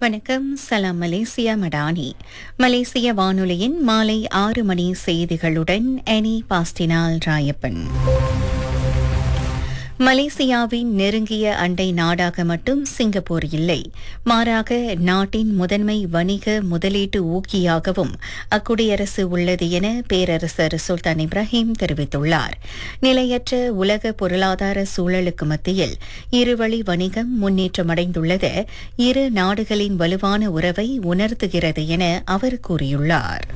வணக்கம் சலாம் மலேசியா மடானி மலேசிய வானொலியின் மாலை ஆறு மணி செய்திகளுடன் எனி பாஸ்டினால் ராயப்பன் மலேசியாவின் நெருங்கிய அண்டை நாடாக மட்டும் சிங்கப்பூர் இல்லை மாறாக நாட்டின் முதன்மை வணிக முதலீட்டு ஊக்கியாகவும் அக்குடியரசு உள்ளது என பேரரசர் சுல்தான் இப்ராஹிம் தெரிவித்துள்ளார் நிலையற்ற உலக பொருளாதார சூழலுக்கு மத்தியில் இருவழி வணிகம் முன்னேற்றமடைந்துள்ளது இரு நாடுகளின் வலுவான உறவை உணர்த்துகிறது என அவர் கூறியுள்ளார்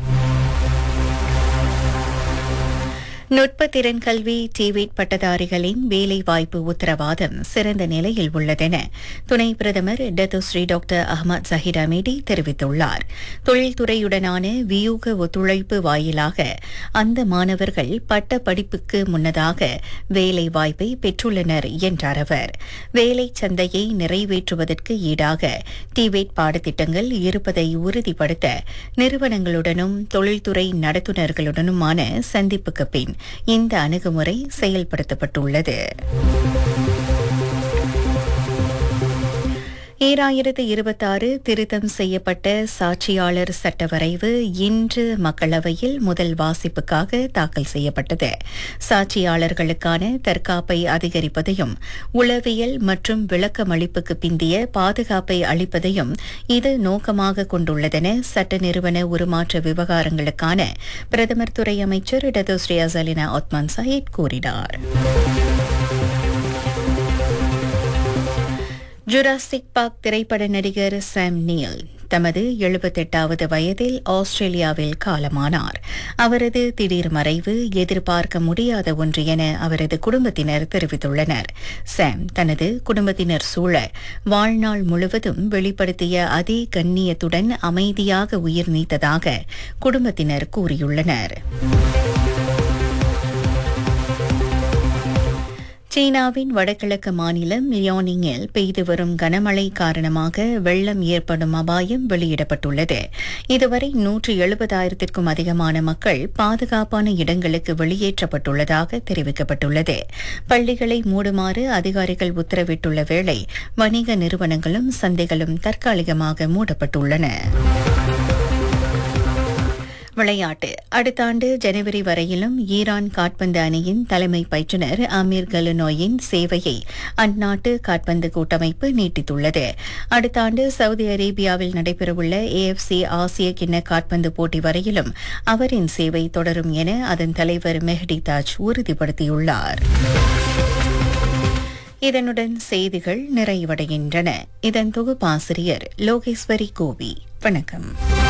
நுட்பத்திறன் கல்வி டிவிட் பட்டதாரிகளின் வேலைவாய்ப்பு உத்தரவாதம் சிறந்த நிலையில் உள்ளதென துணை பிரதமர் Datuk Seri doctor Ahmad Zahid Hamidi தெரிவித்துள்ளார் தொழில்துறையுடனான வியூக ஒத்துழைப்பு வாயிலாக அந்த மாணவர்கள் பட்ட படிப்புக்கு முன்னதாக வேலைவாய்ப்பை பெற்றுள்ளனர் என்றார் அவர் வேலை சந்தையை நிறைவேற்றுவதற்கு ஈடாக டிவேட் பாடத்திட்டங்கள் இருப்பதை உறுதிப்படுத்த நிறுவனங்களுடனும் தொழில்துறை நடத்துனர்களுடனுமான சந்திப்புக்கு பின் இந்த அணுகுமுறை செயல்படுத்தப்பட்டுள்ளது ஈராயிரத்து இருபத்தாறு திருத்தம் செய்யப்பட்ட சாட்சியாளர் சட்ட வரைவு இன்று மக்களவையில் முதல் வாசிப்புக்காக தாக்கல் செய்யப்பட்டது சாட்சியாளர்களுக்கான தற்காப்பை அதிகரிப்பதையும் உளவியல் மற்றும் விளக்கமளிப்புக்கு பிந்திய பாதுகாப்பை அளிப்பதையும் இது நோக்கமாக கொண்டுள்ளதென சட்ட நிறுவன உருமாற்ற விவகாரங்களுக்கான பிரதமர் துறை அமைச்சர் டதோஸ்ரீ அசலினா ஒத்மான் சயீத் கூறினார் ஜுராசிக் பார்க் திரைப்பட நடிகர் சாம் நீல் தமது எழுபத்தெட்டாவது வயதில் ஆஸ்திரேலியாவில் காலமானார் அவரது திடீர் மறைவு எதிர்பார்க்க முடியாத ஒன்று என அவரது குடும்பத்தினர் தெரிவித்துள்ளனர் சாம் தனது குடும்பத்தினர் சூழ வாழ்நாள் முழுவதும் வெளிப்படுத்திய அதே கண்ணியத்துடன் அமைதியாக உயிர் நீத்ததாக குடும்பத்தினர் கூறியுள்ளனர் சீனாவின் வடகிழக்கு மாநிலம் லியோனிங்கில் பெய்து வரும் கனமழை காரணமாக வெள்ளம் ஏற்படும் அபாயம் வெளியிடப்பட்டுள்ளது இதுவரை நூற்று எழுபதாயிரத்திற்கும் அதிகமான மக்கள் பாதுகாப்பான இடங்களுக்கு வெளியேற்றப்பட்டுள்ளதாக தெரிவிக்கப்பட்டுள்ளது பள்ளிகளை மூடுமாறு அதிகாரிகள் உத்தரவிட்டுள்ள வேளை வணிக நிறுவனங்களும் சந்தைகளும் தற்காலிகமாக மூடப்பட்டுள்ளன விளையாட்டு அடுத்த ஆண்டு ஜனவரி வரையிலும் ஈரான் காட்பந்து அணியின் தலைமை பயிற்றுநர் அமீர் கலுனோயின் சேவையை அந்நாட்டு காட்பந்து கூட்டமைப்பு நீட்டித்துள்ளது அடுத்த ஆண்டு சவுதி அரேபியாவில் நடைபெறவுள்ள ஏஎஃப்சி ஆசிய கிண்ண காட்பந்து போட்டி வரையிலும் அவரின் சேவை தொடரும் என அதன் தலைவர் மெஹடி தாஜ் உறுதிப்படுத்தியுள்ளார் இதனுடன் செய்திகள் நிறைவடைகின்றன இதன் தொகுப்பாசிரியர் லோகேஸ்வரி கோவி வணக்கம்